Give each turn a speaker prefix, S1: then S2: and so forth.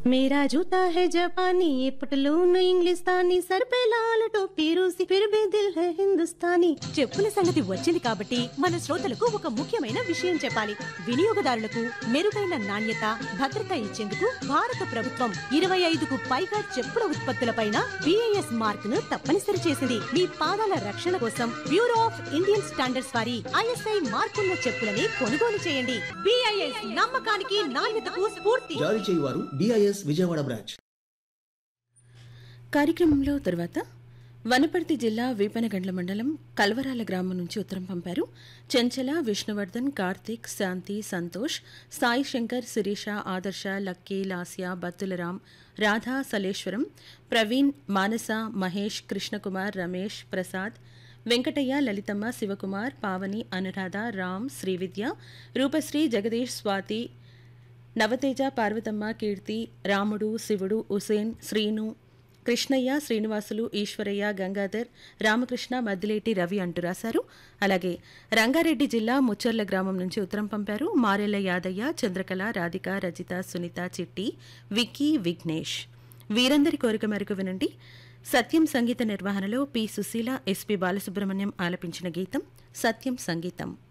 S1: मेरा जूता है जापानी ये पटलून इंग्लिस्तानी सर पे लाल टोपी रूसी फिर भी दिल है हिंदुस्तानी
S2: చెప్పుల సంగతి వచ్చింది కాబట్టి మన శ్రోతలకు ఒక ముఖ్యమైన విషయం చెప్పాలి వినియోగదారులకు మెరుగైన నాణ్యత భద్రత ఇచ్చేందుకు భారత ప్రభుత్వం ఇరవై ఐదుకు పైగా చెప్పుల ఉత్పత్తులపైన బిఐఎస్ మార్క్ ను తప్పనిసరి చేసింది మీ పాదాల రక్షణ కోసం బ్యూరో ఆఫ్ ఇండియన్ స్టాండర్డ్స్ వారి ఐఎస్ఐ మార్కున్న చెప్పులని కొనుగోలు చేయండి బిఐఎస్ నమ్మకానికి నాణ్యతకు స్ఫూర్తి
S3: జారీ చేయువారు డిఐఎస్ విజయవాడ బ్రాంచ్
S4: కార్యక్రమంలో తర్వాత వనపర్తి జిల్లా వీపనగండ్ల మండలం కల్వరాల గ్రామం నుంచి ఉత్తరం పంపారు చెంచల విష్ణువర్ధన్ కార్తీక్ శాంతి సంతోష్ సాయి శంకర్ శిరీష ఆదర్శ లక్కీ లాస్య బత్తులరాం రాధా సలేశ్వరం ప్రవీణ్ మానస మహేష్ కృష్ణకుమార్ రమేష్ ప్రసాద్ వెంకటయ్య లలితమ్మ శివకుమార్ పావని అనురాధ రామ్ శ్రీవిద్య రూపశ్రీ జగదీష్ స్వాతి నవతేజ పార్వతమ్మ కీర్తి రాముడు శివుడు ఉసేన్ శ్రీను కృష్ణయ్య శ్రీనివాసులు ఈశ్వరయ్య గంగాధర్ రామకృష్ణ మద్దిలేటి రవి అంటూ రాశారు అలాగే రంగారెడ్డి జిల్లా ముచ్చర్ల గ్రామం నుంచి ఉత్తరం పంపారు మారెల్ల యాదయ్య చంద్రకళ రాధిక రజిత సునీత చిట్టి విక్కీ విఘ్నేష్ వీరందరి కోరిక మేరకు వినండి సత్యం సంగీత నిర్వహణలో పి సుశీల ఎస్పి బాలసుబ్రహ్మణ్యం ఆలపించిన గీతం సత్యం సంగీతం